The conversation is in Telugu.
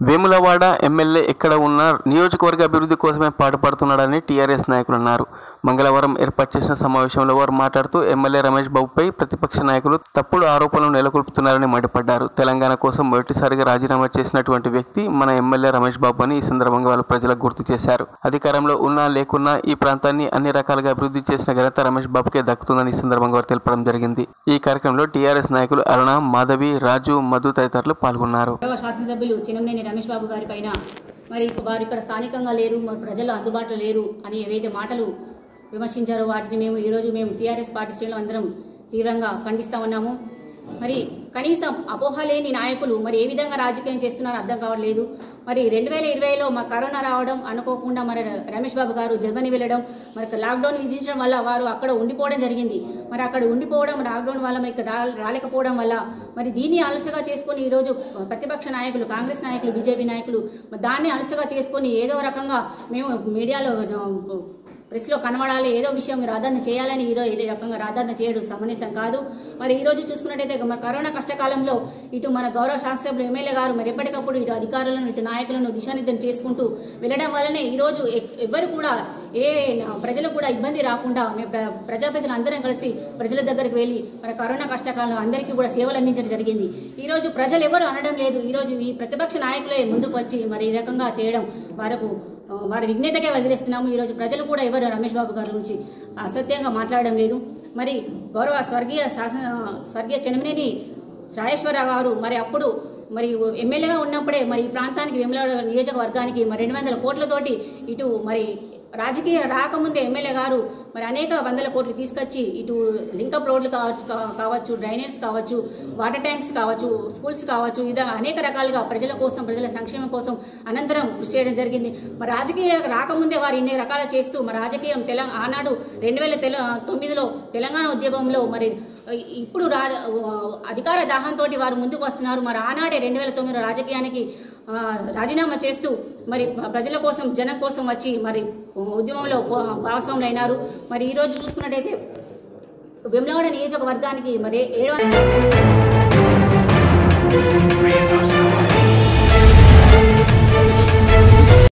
వేములవాడ ఎమ్మెల్యే ఎక్కడ ఉన్నా నియోజకవర్గ అభివృద్ధి కోసమే పాటుపడుతున్నాడని టీఆర్ఎస్ నాయకులు అన్నారు మంగళవారం ఏర్పాటు చేసిన సమావేశంలో వారు మాట్లాడుతూ ఎమ్మెల్యే రమేష్ బాబుపై ప్రతిపక్ష నాయకులు తప్పుడు ఆరోపణలు నెలకొల్పుతున్నారని మండిపడ్డారు తెలంగాణ కోసం మొదటిసారిగా రాజీనామా చేసినటువంటి వ్యక్తి మన ఎమ్మెల్యే రమేష్ బాబు అని ఈ సందర్భంగా వాళ్ళు ప్రజలకు గుర్తు చేశారు అధికారంలో ఉన్నా లేకున్నా ఈ ప్రాంతాన్ని అన్ని రకాలుగా అభివృద్ధి చేసిన ఘనత రమేష్ బాబుకే దక్కుతుందని ఈ సందర్భంగా వారు తెలపడం జరిగింది ఈ కార్యక్రమంలో టీఆర్ఎస్ నాయకులు అరుణ మాధవి రాజు మధు తదితరులు పాల్గొన్నారు గౌరవ శాసనసభ్యులు చినంనేని రమేష్ బాబు గారి పైన మరి వారు ఇక్కడ స్థానికంగా లేరు మరి ప్రజలు అందుబాటులో లేరు అని ఏవైతే మాటలు విమర్శించారో వాటిని మేము ఈరోజు మేము టీఆర్ఎస్ పార్టీ శ్రేణులు అందరం తీవ్రంగా ఖండిస్తా ఉన్నాము మరి కనీసం అపోహ లేని నాయకులు మరి ఏ విధంగా రాజకీయం చేస్తున్నారో అర్థం కావట్లేదు మరి రెండు వేల ఇరవైలో మా కరోనా రావడం అనుకోకుండా మరి రమేష్ బాబు గారు జర్మనీ వెళ్ళడం మరి లాక్డౌన్ విధించడం వల్ల వారు అక్కడ ఉండిపోవడం జరిగింది మరి అక్కడ ఉండిపోవడం లాక్డౌన్ వల్ల మరి ఇక్కడ రా- రాలేకపోవడం వల్ల మరి దీన్ని అలసగా చేసుకొని ఈరోజు ప్రతిపక్ష నాయకులు కాంగ్రెస్ నాయకులు బీజేపీ నాయకులు మరి దాన్ని అలసగా చేసుకొని ఏదో రకంగా మేము మీడియాలో ఆ, ప్రెస్లో కనబడాలి ఏదో విషయం రాధారణ చేయాలని ఈరోజు ఇదే రకంగా రాధారణ చేయడం సమంజసం కాదు మరి ఈ రోజు చూసుకున్నట్టయితే మన కరోనా కష్టకాలంలో ఇటు మన గౌరవ శాసనసభ్యులు ఎమ్మెల్యే గారు మరి ఎప్పటికప్పుడు ఇటు అధికారులను ఇటు నాయకులను దిశానిర్దేశం చేసుకుంటూ వెళ్ళడం వల్లనే ఈ రోజు ఎ- ఎవ్వరు కూడా ఏ ప్రజలకు కూడా ఇబ్బంది రాకుండా మేము ప్ర- ప్రజాప్రతినిధులు అందరం కలిసి ప్రజల దగ్గరికి వెళ్ళి మన కరోనా కష్టకాలంలో అందరికీ కూడా సేవలు అందించడం జరిగింది ఈ రోజు ప్రజలు ఎవరు అనడం లేదు ఈ రోజు ఈ ప్రతిపక్ష నాయకులే ముందుకు వచ్చి మరి ఈ రకంగా చేయడం వారికి ఆ, వారి విజ్ఞతకే వదిలేస్తున్నాము ఈరోజు ప్రజలు కూడా ఎవరు రమేష్ బాబు గారి గురించి అసత్యంగా మాట్లాడడం లేదు మరి గౌరవ స్వర్గీయ శాసన స్వర్గీయ చెన్నమనేని రాజేశ్వరరావు గారు మరి అప్పుడు మరి ఎమ్మెల్యేగా ఉన్నప్పుడే మరి ఈ ప్రాంతానికి వెముల నియోజకవర్గానికి మరి రెండు వందల కోట్లతోటి ఇటు మరి రాజకీయ రాకముందే ఎమ్మెల్యే గారు మరి అనేక వందల కోట్లు తీసుకొచ్చి ఇటు లింకప్ రోడ్లు కావచ్చు కా- కావచ్చు డ్రైనేజ్ కావచ్చు వాటర్ ట్యాంక్స్ కావచ్చు స్కూల్స్ కావచ్చు ఇలా అనేక రకాలుగా ప్రజల కోసం ప్రజల సంక్షేమం కోసం అనంతరం కృషి చేయడం జరిగింది మరి రాజకీయ రాకముందే వారు ఇన్ని రకాల చేస్తూ మరి రాజకీయం తెలంగాణ ఆనాడు రెండు వేల తెల తొమ్మిదిలో తెలంగాణ ఉద్యమంలో మరి ఇప్పుడు రా అధికార దాహంతో వారు ముందుకు వస్తున్నారు మరి ఆనాడే రెండు వేల తొమ్మిదిలో రాజకీయానికి ఆ, రాజీనామా చేస్తూ మరి ప్రజల కోసం జనం కోసం వచ్చి మరి ఉద్యమంలో భాగస్వాములు అయినారు మరి ఈ రోజు చూసుకున్నట్టయితే వెమ్లవాడ నియోజకవర్గానికి మరి ఏడు Breathe us